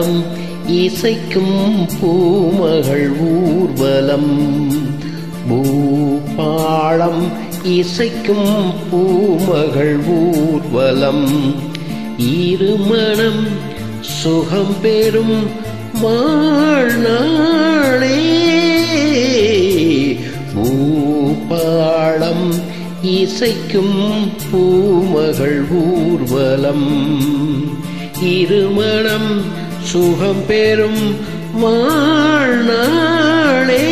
பூபாளம் இசைக்கும் பூமகள் ஊர்வலம் பூபாளம் இசைக்கும் பூமகள் ஊர்வலம் இருமணம் சுகம் பெறும் வாழ்நாளே பூபாளம் இசைக்கும் பூமகள் ஊர்வலம் இருமணம் சுகம் பெறும் வாழ்நாளே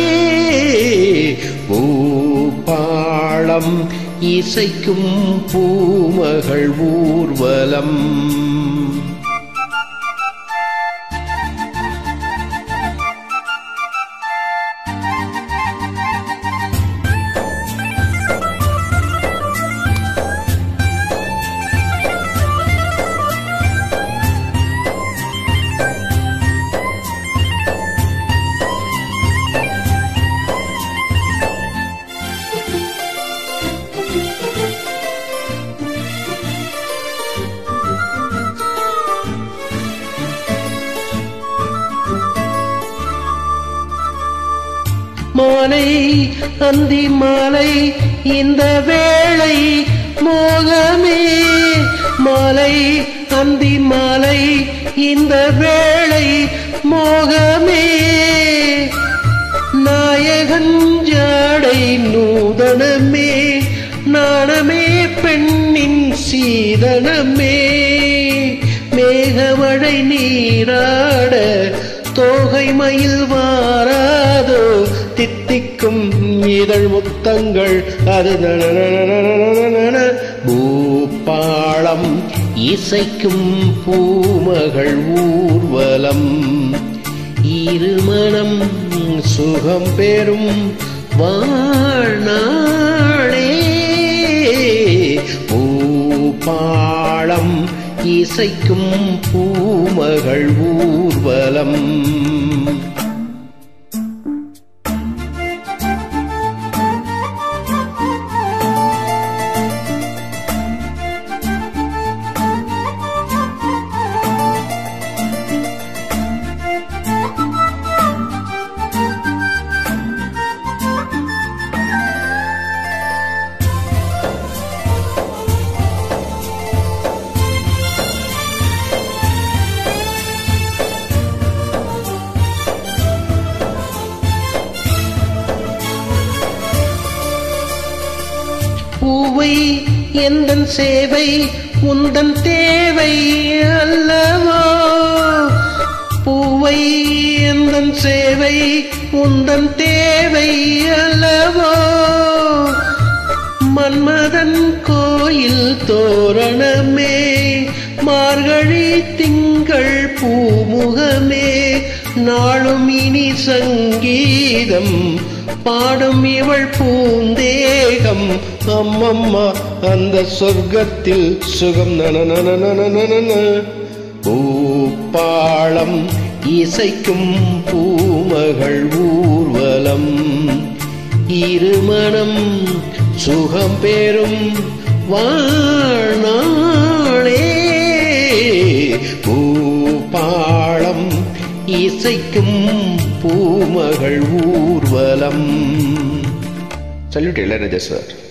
பூபாளம் இசைக்கும் பூமகள் ஊர்வலம் மாலை அந்தி மாலை இந்த வேளை மோகமே மாலை அந்தி மாலை இந்த வேளை மோகமே நாயகன் ஜாடை நூதனமே நாணமே பெண்ணின் சீதனமே மேகமழை நீராட தோகை மயில் வாராதோ தித்திக்கும் இதழ் முத்தங்கள் அது நனநனநனநனநன. பூப்பாளம் இசைக்கும் பூமகள் ஊர்வலம் இருமணம் சுகம் பெறும் வாழ்நாளே பூபாளம் இசைக்கும் பூமகள் ஊர்வலம் பூவை எந்தன் சேவை உந்தன் தேவை அல்லவோ பூவை எந்தன் சேவை உந்தன் தேவை அல்லவோ மன்மதன் கோயில் தோரணமே மார்கழி திங்கள் பூமுகமே நாளும் இனி சங்கீதம் பாடும் இவள் பூந்தேகம் அம்மம்மா அந்த சொர்க்கத்தில் சுகம் நனநனநனநன பூப்பாளம் இசைக்கும் பூமகள் ஊர்வலம் இருமணம் சுகம் பெறும் வாழ்நாளே பூபாளம் இசைக்கும் பூமகள் ஊர்வலம் சல்யூட் இளையராஜா சார்